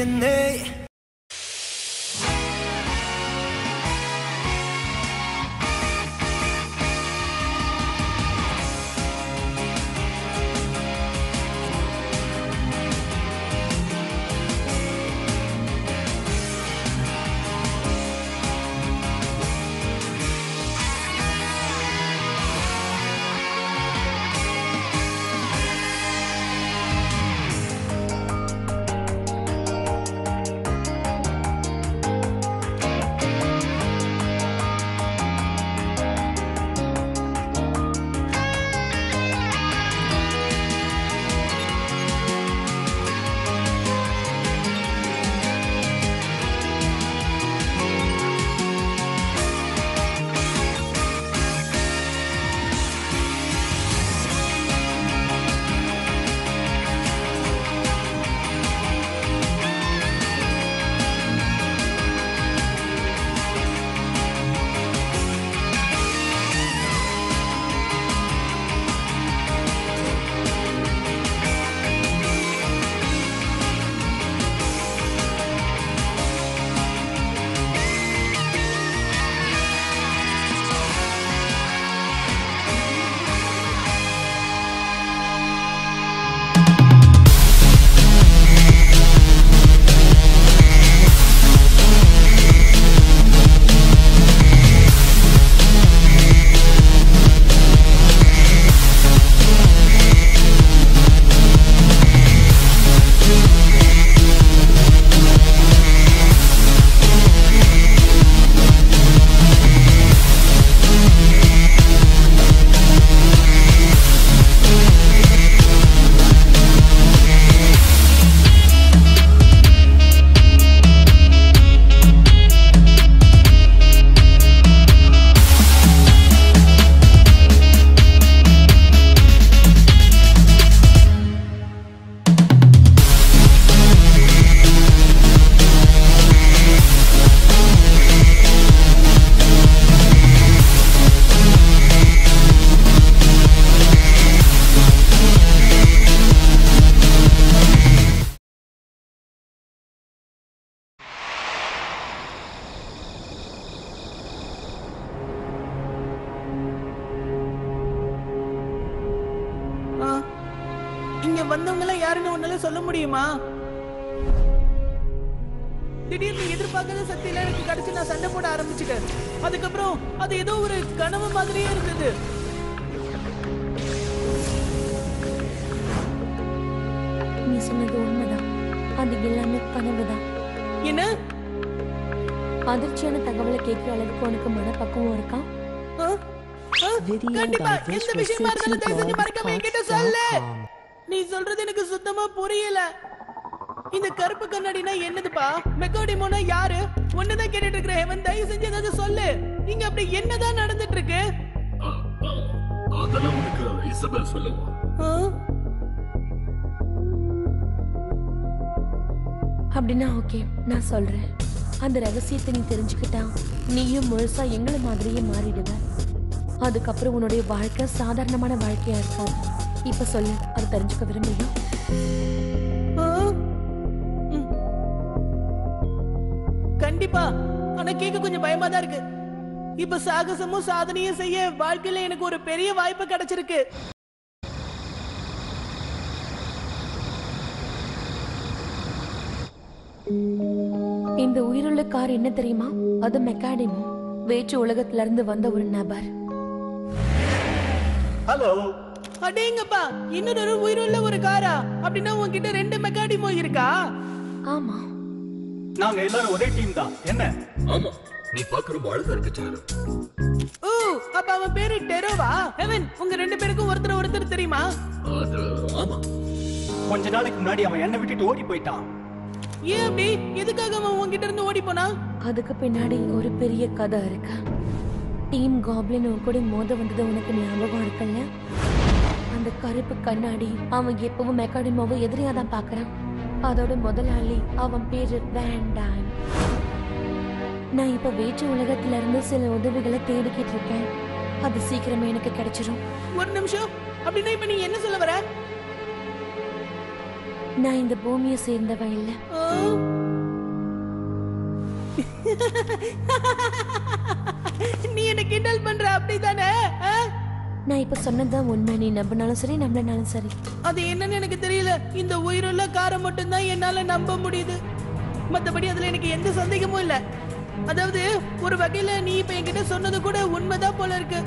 என்னை ஆ, இங்க வந்தவங்க எல்லாம் யாருன்னு உன்னால சொல்ல முடியுமா திடீர்னு எதிர்பார்க்காத சக்தியில எனக்கு கிடைச்சு நான் சண்டை போட ஆரம்பிச்சிட்டேன் அதுக்கப்புறம் அது ஏதோ ஒரு கனவு மாதிரியே இருந்தது நீ சொன்னது உண்மைதான் அது எல்லாமே கனவுதான் என்ன அதிர்ச்சியான தகவலை கேட்கிற அளவுக்கு உனக்கு மனப்பக்குவம் இருக்கா ஆ? ஆ? கண்டிப்பா எந்த விஷயமா இருந்தாலும் தயவு செஞ்சு மறக்காம என்கிட்ட சொல்லு நீ சொல்றது எனக்கு சுத்தமா புரியல இந்த கருப்பு கண்ணாடினா என்னதுப்பா மெக்காடிமோனா யாரு ஒண்ணுதான் கேட்டுட்டு இருக்கிற ஹெவன் தயவு செஞ்சு ஏதாவது சொல்லு இங்க அப்படி என்னதான் நடந்துட்டு இருக்கு அதெல்லாம் உனக்கு இசபெல் சொல்லுவா ஆ? அப்படின்னா ஓகே நான் சொல்றேன் அந்த ரகசியத்தை நீ தெரிஞ்சுக்கிட்டா நீயும் முழுசா எங்களை மாதிரியே மாறிடுவ அதுக்கப்புறம் உன்னுடைய வாழ்க்கை சாதாரணமான வாழ்க்கையா இருக்காது இப்ப சொல்லு அதை தெரிஞ்சுக்க விரும்புறியா ஆ? ம். கண்டிப்பா ஆனா கேட்க கொஞ்சம் பயமா தான் இருக்கு இப்ப சாகசமும் சாதனையும் செய்ய வாழ்க்கையில எனக்கு ஒரு பெரிய வாய்ப்பு கிடைச்சிருக்கு இந்த உயிருள்ள கார் என்ன தெரியுமா அது மெக்காடிமோ வேற்று உலகத்துல இருந்து வந்த ஒரு நபர் ஹலோ அடேங்கப்பா இன்னொரு ஒரு உயிருள்ள ஒரு காரா அப்படின்னா உன்கிட்ட ரெண்டு மெக்காடிமோ இருக்கா ஆமா நாங்க எல்லாரும் ஒரே டீம் தான் என்ன ஆமா நீ பார்க்க ரொம்ப அழகா இருக்கு சாரு ஓ அப்ப அவன் பேரு டெரோவா ஹெவன் உங்க ரெண்டு பேருக்கும் ஒருத்தர் ஒருத்தர் தெரியுமா அது ஆமா கொஞ்ச நாளைக்கு முன்னாடி அவன் என்னை விட்டுட்டு ஓடி போயிட்டான் ஏன் அப்படி எதுக்காக அவன் உன்கிட்ட இருந்து ஓடி போனா அதுக்கு பின்னாடி ஒரு பெரிய கதை இருக்கு டீம் காப்ளின் உன் கூட மோத வந்தது உனக்கு ஞாபகம் இருக்குல்ல அந்த கருப்பு கண்ணாடி அவன் எப்பவும் மெக்காடிமாவை எதிரியா தான் பாக்குறான் அதோட முதலாளி அவன் பேரு வேண்டாம் நான் இப்ப வேற்று உலகத்துல இருந்து சில உதவிகளை தேடிக்கிட்டு இருக்கேன் அது சீக்கிரமே எனக்கு கிடைச்சிரும் ஒரு நிமிஷம் அப்படின்னா இப்ப நீ என்ன சொல்ல வர நான் இந்த பூமியை சேர்ந்தவ இல்ல ஓ. நீ என்ன கிண்டல் பண்ற அப்படிதானே ஆ? நான் இப்ப சொன்னதுதான் உண்மை நீ நம்பினாலும் சரி நம்பலனாலும் சரி அது என்னன்னு எனக்கு தெரியல இந்த உயிருள்ள காரை மட்டும்தான் என்னால நம்ப முடியுது மத்தபடி அதுல எனக்கு எந்த சந்தேகமும் இல்ல அதாவது ஒரு வகையில நீ இப்ப என்கிட்ட சொன்னது கூட உண்மைதான் போல இருக்கு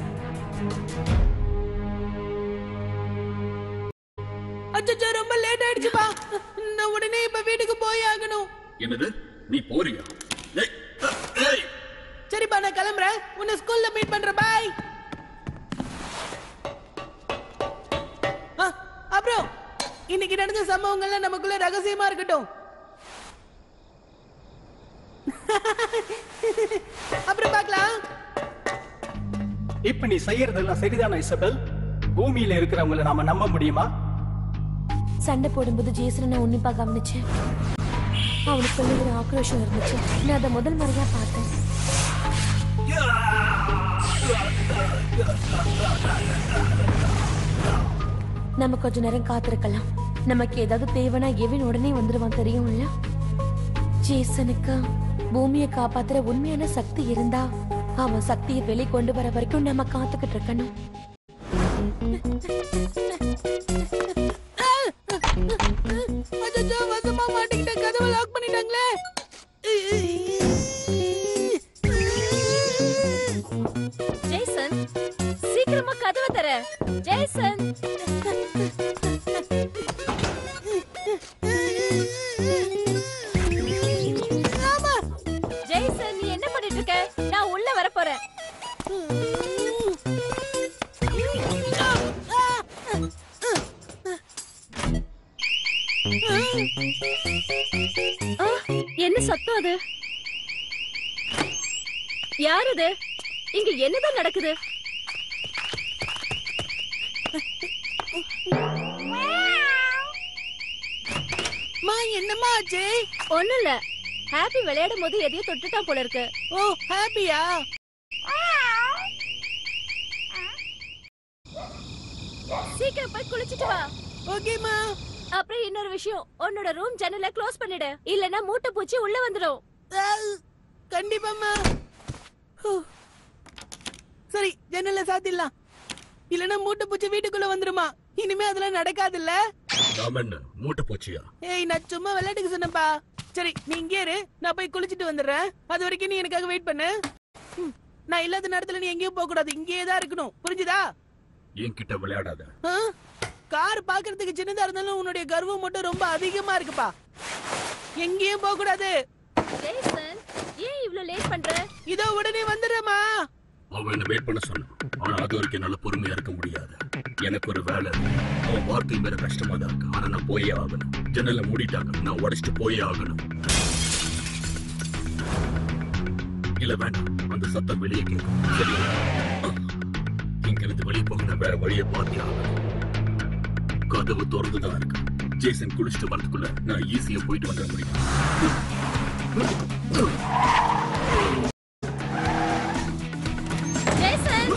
அச்சச்சோ ரொம்ப லேட் ஆயிடுச்சுப்பா நான் உடனே இப்ப வீட்டுக்கு போய் ஆகணும் என்னது நீ போறியா ஏய், ஏய், சரிப்பா நான் கிளம்புறேன் உன்னை ஸ்கூல்ல மீட் பண்றேன் பாய் அப்புறம் இன்னைக்கு நடந்த சம்பவங்கள்லாம் நமக்குள்ள ரகசியமா இருக்கட்டும் அப்புறம் பார்க்கலாம் இப்ப நீ செய்யறதெல்லாம் சரிதானா இசபெல் பூமியில இருக்கிறவங்கள நாம நம்ப முடியுமா சண்டை போடும்போது ஜேசனை நான் உன்னிப்பா கவனிச்சேன் அவனுக்குள்ள ஒரு ஆக்ரோஷம் இருந்துச்சு நான் அதை முதல் முறையா பார்த்தேன் நம்ம கொஞ்ச நேரம் காத்திருக்கலாம் நமக்கு ஏதாவது தேவைன்னா எவன் உடனே வந்துருவான் தெரியும்ல ஜேசனுக்கு பூமியை காப்பாத்துற உண்மையான சக்தி இருந்தா அவன் சக்தியை வெளி கொண்டு வர வரைக்கும் நம்ம காத்துக்கிட்டு இருக்கணும் அச்சச்சோ வசமா மாட்டிக்கிட்ட கதவை லாக் பண்ணிட்டாங்களே ஜேசன் சீக்கிரமா கதவை தர ஜேசன் ஜேசன் நீ என்ன பண்ணிட்டு இருக்க நான் உள்ள வர போறேன் என்ன சத்தம் அது யார் அது இங்க என்னதான் நடக்குது மா என்னம்மா ஆச்சு ஒண்ணும் இல்ல ஹாப்பி விளையாடும் போது எதையோ தொட்டுட்டான் போல இருக்கு ஓ ஹாப்பியா சீக்கிரம் போய் குளிச்சிட்டு வா ஓகேம்மா அப்புறம் இன்னொரு விஷயம் உன்னோட ரூம் ஜன்னலை க்ளோஸ் பண்ணிடு இல்லனா மூட்டை பூச்சி உள்ள வந்துடும் கண்டிப்பாம்மா ஹூ. சரி ஜன்னல சாத்திடலாம் இல்லனா மூட்டை பூச்சி வீட்டுக்குள்ள வந்துருமா இனிமே அதெல்லாம் நடக்காதுல்ல நாம என்ன மூட்டை போச்சியா ஏய் நான் சும்மா விளையாட்டுக்கு சொன்னப்பா சரி நீ இங்கே இரு நான் போய் குளிச்சிட்டு வந்துடுறேன் அது வரைக்கும் நீ எனக்காக வெயிட் பண்ணு ம், நான் இல்லாத நேரத்துல நீ எங்கேயும் போக கூடாது இங்கேயே தான் இருக்கணும் புரிஞ்சுதா என்கிட்ட விளையாடாத ஆ? கார் பாக்குறதுக்கு சின்னதா இருந்தாலும் உன்னுடைய கர்வம் மட்டும் ரொம்ப அதிகமா இருக்குப்பா எங்கேயும் போக கூடாது ஜேசன் ஏன் இவ்ளோ லேட் பண்ற இதோ உடனே வந்துடுறேம்மா அவன் என்ன வெயிட் பண்ண சொன்னான் ஆனா அது வரைக்கும் என்னால பொறுமையா இருக்க முடியாது எனக்கு ஒரு வேலை இருக்கு. அவன் வார்த்தை வேற கஷ்டமா தான் இருக்கு ஆனா நான் போயே ஆகணும் ஜன்னலை மூடிட்டாங்க நான் உடைச்சிட்டு போயே ஆகணும் இல்ல வேண்டாம் அந்த சத்தம் வெளியே கேட்கும் சரியா இங்க இருந்து வெளியே போக நான் வேற வழியை பார்த்தே ஆகணும் கதவு திறந்துதான் இருக்கு ஜேசன் குளிச்சுட்டு வரதுக்குள்ள நான் ஈஸியா போயிட்டு வந்துட முடியும் ஜேசன்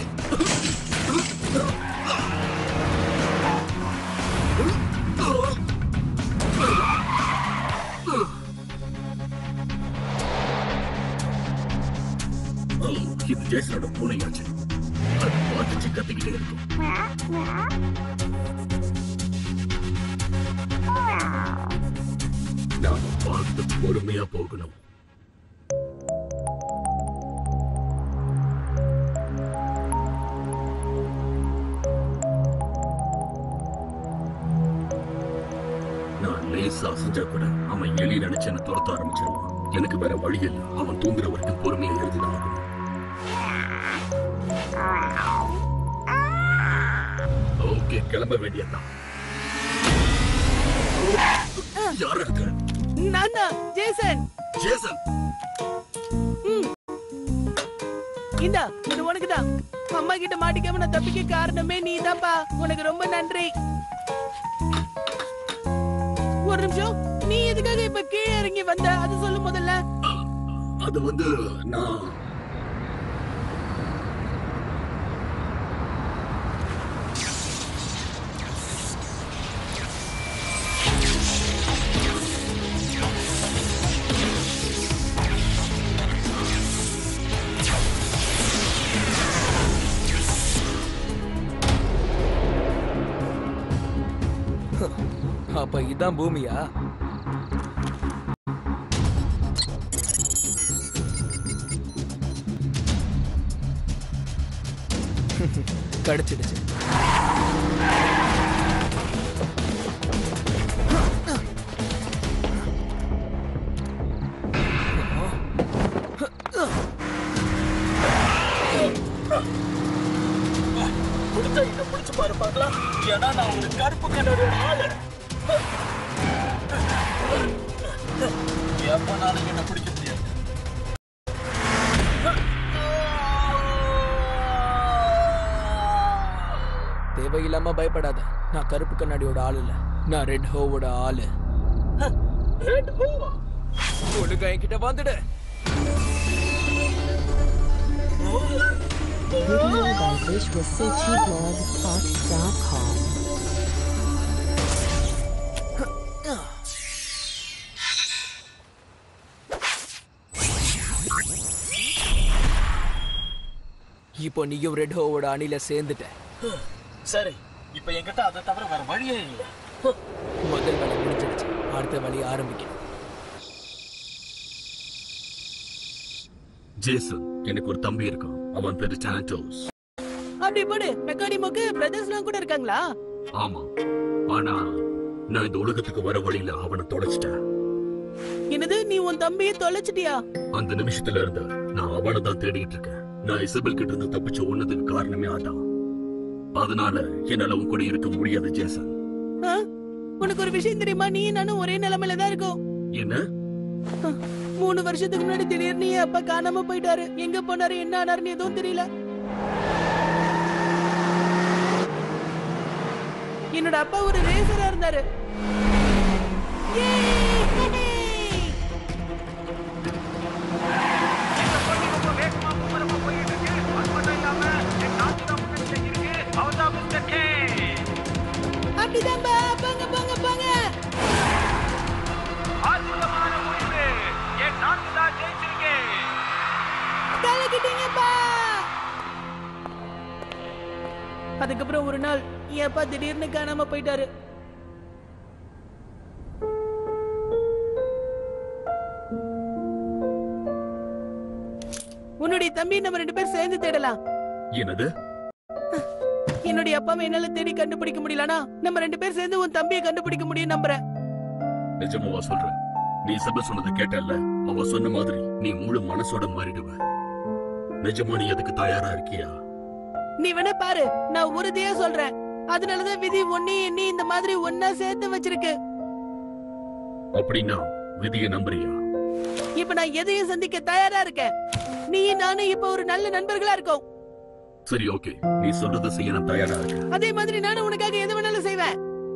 இது ஜேசனோட பூனையாச்சு அது பார்த்துச்சு கத்திக்கிட்டே இருக்கும் நான் பார்த்து பொறுமையா போகணும் நான் லேசா அசைஞ்சா கூட அவன் எலி நினைச்சு என்ன துரத்த ஆரம்பிச்சிருவான் எனக்கு வேற வழி இல்லை அவன் தூங்குற வரைக்கும் பொறுமையா எழுதிதான் ஆகணும் ஓகே கிளம்ப வேண்டியதுதான் யார் அது நான் தான் ஜேசன் ஜேசன் இந்தா இது உனக்கு தான் அம்மா கிட்ட மாட்டிக்காம நான் தப்பிக்க காரணமே நீ உனக்கு ரொம்ப நன்றி ஒரு நிமிஷம் நீ எதுக்காக இப்ப கீழே இறங்கி வந்த அது சொல்லு முதல்ல அது வந்து நான் அப்ப இதான் பூமியா கிடைச்சிடுச்சு முடிஞ்சா இதை பிடிச்சு பாரு பார்க்கலாம் ஏன்னா நான் ஒரு கருப்பு கண்ணோட ஆளு எப்பனாலும் என்ன பிடிக்க முடியாது தேவையில்லாம பயப்படாத நான் கருப்பு கண்ணாடியோட ஆள் இல்ல நான் ரெட் ஹோவோட ஆளு ரெட் ஹோவா ஒழுங்கா என்கிட்ட வந்துடு Video by VisualCityBlogPot.com. இப்போ நீயும் ரெட் ஹோவோட அணில சேர்ந்துட்ட சரி இப்ப என்கிட்ட அதை தவிர வேற வழியே இல்லை முதல் வேலை முடிஞ்சிடுச்சு அடுத்த வழி ஆரம்பிக்கணும் ஜேசன் எனக்கு ஒரு தம்பி இருக்கான் அவன் பேரு சாண்டோஸ் அப்படி போடு மெக்கானிமோக்கு பிரதர்ஸ்லாம் கூட இருக்காங்களா ஆமா ஆனா நான் இந்த உலகத்துக்கு வர வழியில அவனை தொலைச்சிட்டேன் என்னது நீ உன் தம்பியை தொலைச்சிட்டியா அந்த நிமிஷத்துல இருந்து நான் அவனை தான் தேடிட்டு இருக்கேன் நான் இசபெல் கிட்ட இருந்து தப்பிச்சு ஒன்னதுக்கு காரணமே அதான் அதனால என்னால உன் கூட இருக்க முடியாது ஜேசன் ஆ? உனக்கு ஒரு விஷயம் தெரியுமா நீ நானும் ஒரே நிலைமையில தான் இருக்கோம் என்ன மூணு வருஷத்துக்கு முன்னாடி திடீர்னு என் அப்பா காணாம போயிட்டாரு எங்க போனாரு என்ன ஆனாருன்னு எதுவும் தெரியல என்னோட அப்பா ஒரு ரேசரா இருந்தாரு Yay! அப்படிதான்பா போங்க போங்க போங்க கலக்கிட்டீங்கப்பா அதுக்கப்புறம் ஒரு நாள் என் அப்பா திடீர்னு காணாம போயிட்டாரு உன்னுடைய தம்பி நம்ம ரெண்டு பேரும் சேர்ந்து தேடலாம் என்னது என்னுடைய அப்பாவை என்னால தேடி கண்டுபிடிக்க முடியலனா நம்ம ரெண்டு பேரும் சேர்ந்து உன் தம்பியை கண்டுபிடிக்க முடியும் நம்புறேன் நிஜமாவா சொல்றேன் நீ சபை சொன்னதை கேட்டல்ல அவ சொன்ன மாதிரி நீ முழு மனசோட மாறிடுவ நிஜமா நீ அதுக்கு தயாரா இருக்கியா நீ வேணா பாரு நான் உறுதியா சொல்றேன் அதனாலதான் விதி ஒன்னே எண்ணி இந்த மாதிரி ஒன்னா சேர்த்து வச்சிருக்கு அப்படின்னா விதியை நம்புறியா இப்ப நான் எதையும் சந்திக்க தயாரா இருக்கேன் நீ நானும் இப்ப ஒரு நல்ல நண்பர்களா இருக்கோம் சரி ஓகே நீ சொல்றதை செய்ய நான் தயாரா இருக்கேன் அதே மாதிரி நானும் உனக்காக எது வேணாலும் செய்வேன்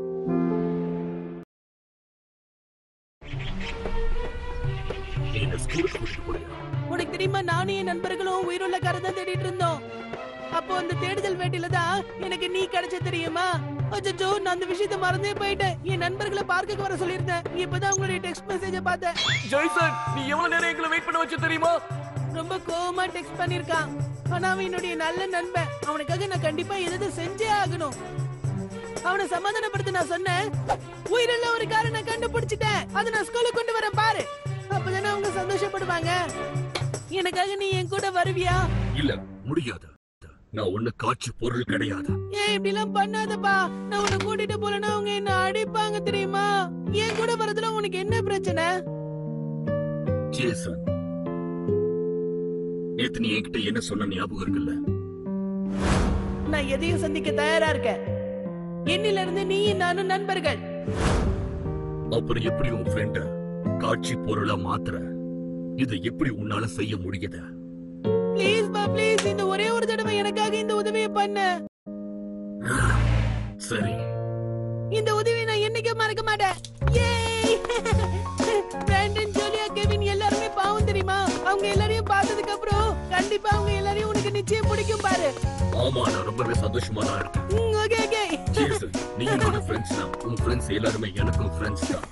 நீ இந்த ஸ்கூலுக்கு கூட்டிட்டு போறியா உனக்கு தெரியுமா நானும் என் நண்பர்களும் உயிருள்ள காரை தான் தேடிட்டு இருந்தோம் அப்போ அந்த தேடுதல் வேட்டையில தான் எனக்கு நீ கிடைச்ச தெரியுமா அச்சோ நான் அந்த விஷயத்தை மறந்தே போயிட்டேன் என் நண்பர்களை பார்க்க வர சொல்லியிருந்தேன் இப்பதான் உங்களுடைய டெக்ஸ்ட் மெசேஜ பார்த்தேன் ஜெய்சன் நீ எவ்வளவு நேரம் எங்களை வெயிட் பண்ண வச்சு தெரியுமா ரொம்ப கோவமா டெக்ஸ்ட் பண்ணிருக்கான் ஆனா அவன் என்னுடைய நல்ல நண்பன் அவனுக்காக நான் கண்டிப்பா எதாவது செஞ்சே ஆகணும் அவனை சமாதானப்படுத்த நான் சொன்னேன் உயிருள்ள ஒரு காரை நான் கண்டுபிடிச்சிட்டேன் அதை நான் ஸ்கூலுக்கு கொண்டு வரேன் பாரு அப்பதானே அவங்க சந்தோஷப்படுவாங்க எனக்காக நீ என் கூட வருவியா இல்ல முடியாது நான் ஒண்ணு காட்சி பொருள் கிடையாது ஏன் இப்படி எல்லாம் பண்ணாதப்பா நான் உன்னை கூட்டிட்டு போலன்னா அவங்க என்ன அடிப்பாங்க தெரியுமா என் கூட வரதுல உனக்கு என்ன பிரச்சனை ஜேசன் நேத்து நீ என்கிட்ட என்ன சொன்ன ஞாபகம் இருக்குல்ல நான் எதையும் சந்திக்க தயாரா இருக்கேன் என்னில இருந்து நீயும் நானும் நண்பர்கள் அப்புறம் எப்படி உன் ஃப்ரெண்ட காட்சி பொருளா மாத்துற இதை எப்படி உன்னால செய்ய முடியுது ப்ளீஸ் பா ப்ளீஸ் இந்த ஒரே ஒரு தடவை எனக்காக இந்த உதவியை பண்ண சரி இந்த உதவியை நான் என்னைக்கும் மறக்க மாட்டேன் ஏய் பிராண்டன் ஜோலியா கெவின் எல்லாருமே பாவம் தெரியுமா அவங்க எல்லாரையும் பார்த்ததுக்கு அப்புறம் கண்டிப்பா அவங்க எல்லாரையும் உனக்கு நிச்சயம் பிடிக்கும் பாரு ஆமா நான் ரொம்பவே சந்தோஷமா தான் இருக்கேன் ஓகே ஓகே ஜேசன் நீ என்னோட ஃப்ரெண்ட்ஸ் தான் உன் ஃப்ரெண்ட்ஸ் எல்லாருமே எனக்கும் ஃப்ரெண்ட்ஸ் தான்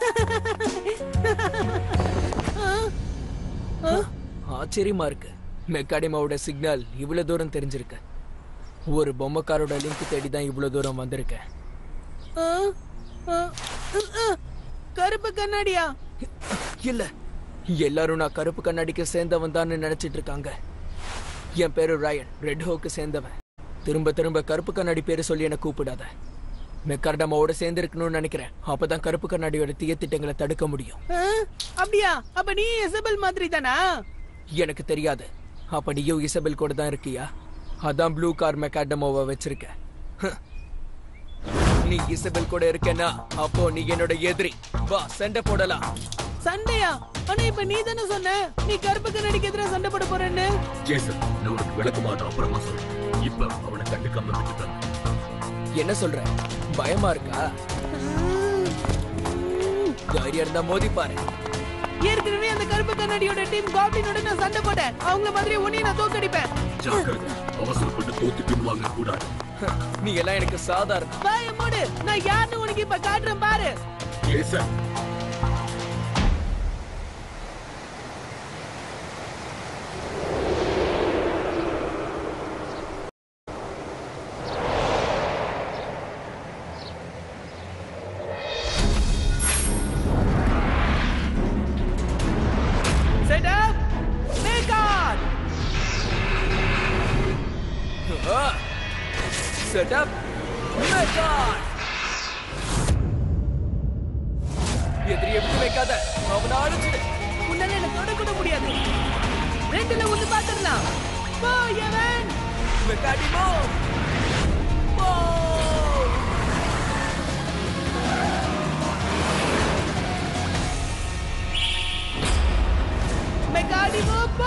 ஆச்சரியமா இருக்கு மெக்காடிமாவோட சிக்னல் இவ்வளவு தூரம் தெரிஞ்சிருக்கு ஒரு பொம்மைக்காரோட லிங்க் தேடி தான் இவ்வளவு தூரம் வந்திருக்கேன் அஹ், அஹ், அஹ். கருப்பு கண்ணாடியா இல்ல எல்லாரும் நான் கருப்பு கண்ணாடிக்கு சேர்ந்தவன் தான் நினைச்சிட்டு இருக்காங்க என் பேரு ரயன் ரெட் ஹோக்கு சேர்ந்தவன் திரும்ப திரும்ப கருப்பு கண்ணாடி பேரு சொல்லி என்ன கூப்பிடாத மெக்கார்டமாவோட சேர்ந்து இருக்கணும்னு நினைக்கிறேன் அப்பதான் கருப்பு கண்ணாடியோட தீய திட்டங்களை தடுக்க முடியும் அஹ், அப்படியா அப்ப நீ எசபெல் மாதிரி தானா எனக்கு தெரியாது அப்ப நீயும் இசபெல் கூட தான் இருக்கியா அதான் ப்ளூ கார் மெக்காடமோவை வச்சிருக்க ஹ். நீ இசபெல் கூட இருக்கேன்னா அப்போ நீ என்னோட எதிரி வா சண்டை போடலாம் சண்டையா ஆனா இப்ப நீ தானே சொன்ன நீ கருப்பு கண்ணாடிக்கு எதிராக சண்டை போட போறேன்னு ஜேசன் நான் உனக்கு விளக்கமாக அப்புறமா சொல்றேன் இப்ப அவனை கண்டுக்காம விட்டுட்டான் என்ன சொல்ற பயமா இருக்கா தைரியம் இருந்தா மோதி பாரு ஏற்கனவே அந்த கருப்பு கண்ணாடியோட டீம் காப்ளினோட நான் சண்டை போட்டேன் அவங்கள மாதிரி உன்னையும் நான் தோக்கடிப்பேன் ஜாக்கிரதை அவசரப்பட்டு தோத்து பின்வாங்க கூடாது ஹ், நீ எல்லாம் எனக்கு சாதாரணம் வாய மூடு நான் யாருன்னு உனக்கு இப்ப காட்டுறேன் பாரு Jason set up make on set up எதிரியை விட்டு வைக்காத அவனை அழிச்சிடு உன்னால என்ன தொட கூட முடியாது ரெண்டுல ஒண்ணு பாத்துடலாம் போ எவன் மெக்காடிமோ போ மெக்காடிமோ போ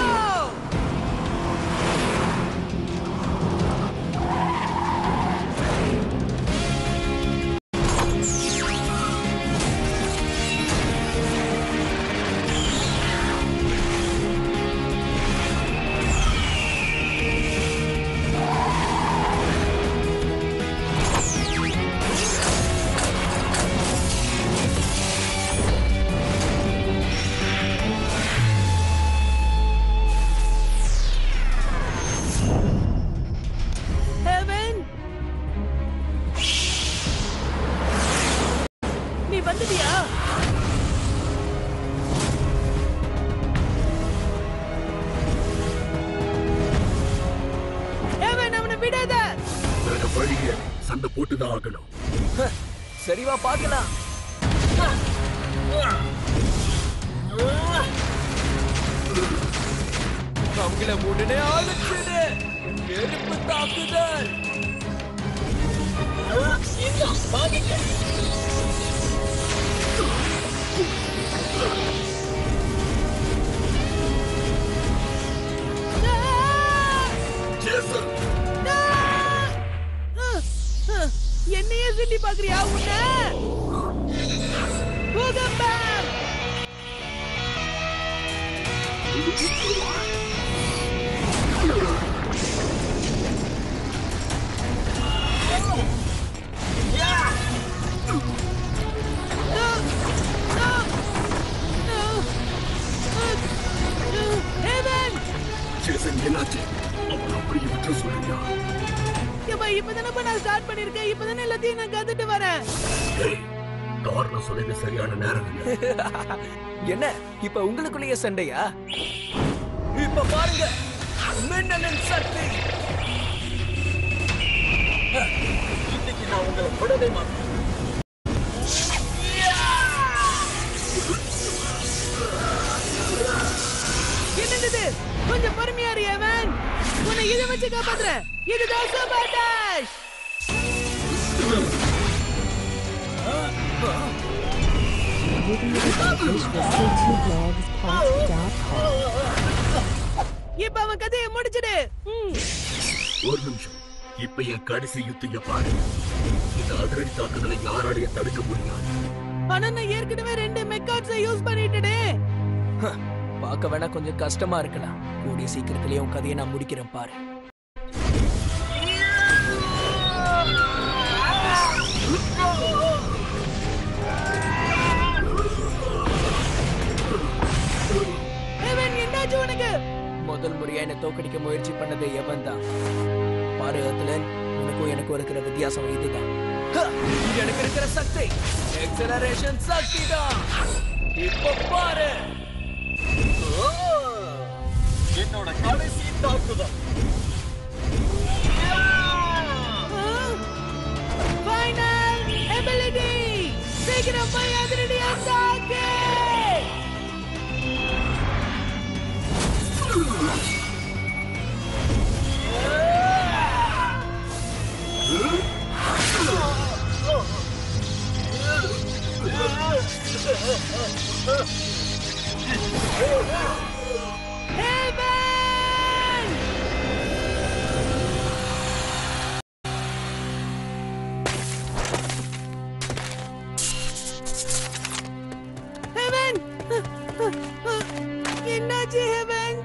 ஹெவன் நீ வந்துட்டியா ஹெவன் அவனை விடாத வேற வழிய சண்டை போட்டுதான் ஆகணும் ஹ், சரி வா பார்க்கலாம் அவங்கள உடனே அழிச்சிடு நெருப்பு தாக்குதல் ஜேசன் என்னையே சுண்டி பாக்குறியா உன்ன பூகம்பம் No! No! No! Heaven! Jason என்னாச்சு அவன் அப்படியே விட்டு சொல்லுங்க ஏப்பா, இப்பதானப்பா நான் ஸ்டார்ட் பண்ணிருக்கேன் இப்பதானே எல்லாத்தையும் நான் கத்துட்டு வரேன் ஏய், காரணம் சொல்லுங்க சரியான நேரம் இல்லை என்ன இப்ப உங்களுக்குள்ளேயே சண்டையா இப்ப பாருங்க மின்னலின் சக்தி இன்னைக்கு நான் உங்களை தொடவே மாட்டேன் என்னது இது? கொஞ்சம் பொறுமையா இரு எவன் உன்னை இதை வச்சு காப்பாத்துறேன் இதுதான் சபாடாஷ் இப்ப அவன் கதையை முடிச்சிடு ம். ஒரு நிமிஷம் இப்ப என் கடைசி யுத்திய பாரு இந்த அதிரடி தாக்குதலை யாராலையும் தடுக்க முடியாது ஆனா நான் ஏற்கனவே ரெண்டு மெக்காட்ஸை யூஸ் பண்ணிட்டேனே ஹ, பார்க்க வேணா கொஞ்சம் கஷ்டமா இருக்கலாம் கூடிய சீக்கிரத்திலேயே உன் கதையை நான் முடிக்கிறேன் பாரு எவன் என்னாச்சு உனக்கு முதல் முறையா என்னை தோக்கடிக்க முயற்சி பண்ணது எவன் தான் பாரு அதுல உனக்கும் எனக்கும் இருக்கிற வித்தியாசம் இதுதான் ஹ! எனக்கு இருக்கிற சக்தி எக்ஸலரேஷன் சக்தி தான் இப்போ பாரு என்னோட கடைசி தாக்குதல் ஃபைனல் எபிலிட்டி சீக்கிரம் போய் அதிரடியா தாக்கு Heaven! ஹெவன் என்னாச்சு ஹெவன்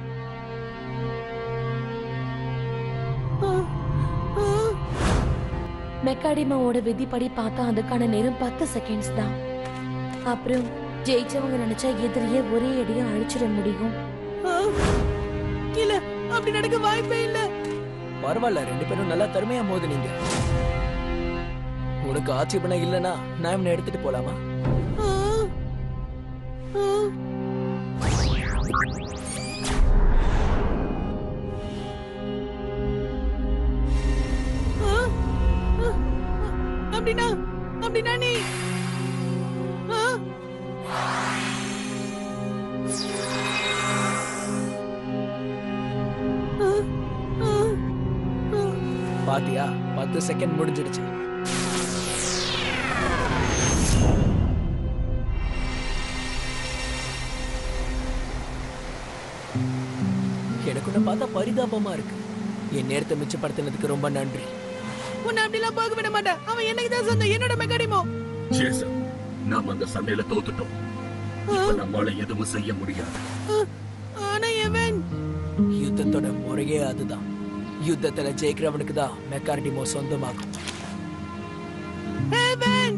மெக்காடிமாவோட விதிப்படி பார்த்தா அதுக்கான நேரம் பத்து செகண்ட்ஸ் தான் அப்புறம் ஜெயிச்சவங்க நினைச்சா எதிரியே ஒரே அடியா அழிச்சிட முடியும் இல்ல அப்படி நடக்க வாய்ப்பே இல்ல பரவாயில்ல ரெண்டு பேரும் நல்லா திறமையா மோதுனீங்க உனக்கு ஆட்சேபனை இல்லனா நான் இவனை எடுத்துட்டு போலாமா ஆ. ஆ. ஆ. ஆ. அப்படின்னா அப்படின்னா நீ ஆ? ஆ. ஆ. ஆ. பாத்தியா பத்து செகண்ட் முடிஞ்சிடுச்சு எனக்கு உன்னை பார்த்தா பரிதாபமா இருக்கு என் நேரத்தை மிச்சப்படுத்தினதுக்கு ரொம்ப நன்றி உன்னை அப்படிலாம் போக விட மாட்டேன் அவன் என்னைக்கு தான் சொந்த என்னோட மெக்கானிமோ ஜேசன் நாம அந்த சண்டையில தோத்துட்டோம் இப்ப நம்மால எதுவும் செய்ய முடியாது ஆனா எவன் யுத்தத்தோட முறையே அதுதான் யுத்தத்துல ஜெயிக்கிறவனுக்கு தான் மெக்கார்டிமோ சொந்தமாகும் ஹெவன்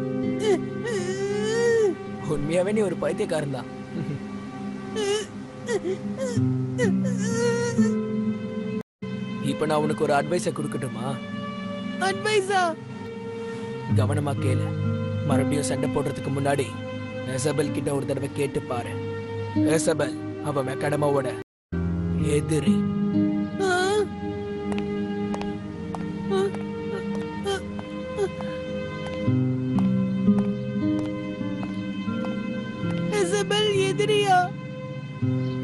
உண்மையாவே நீ ஒரு பைத்தியக்காரன் தான் இப்ப நான் உனக்கு ஒரு அட்வைஸ கொடுக்கட்டுமா அட்வைஸா கவனமா கேளு மறுபடியும் சண்டை போடுறதுக்கு முன்னாடி எசபெல் கிட்ட ஒரு தடவை கேட்டு பாரு எசபெல் அவ மெக்கடமாவோட எதிரி எசபெல் எதிரியா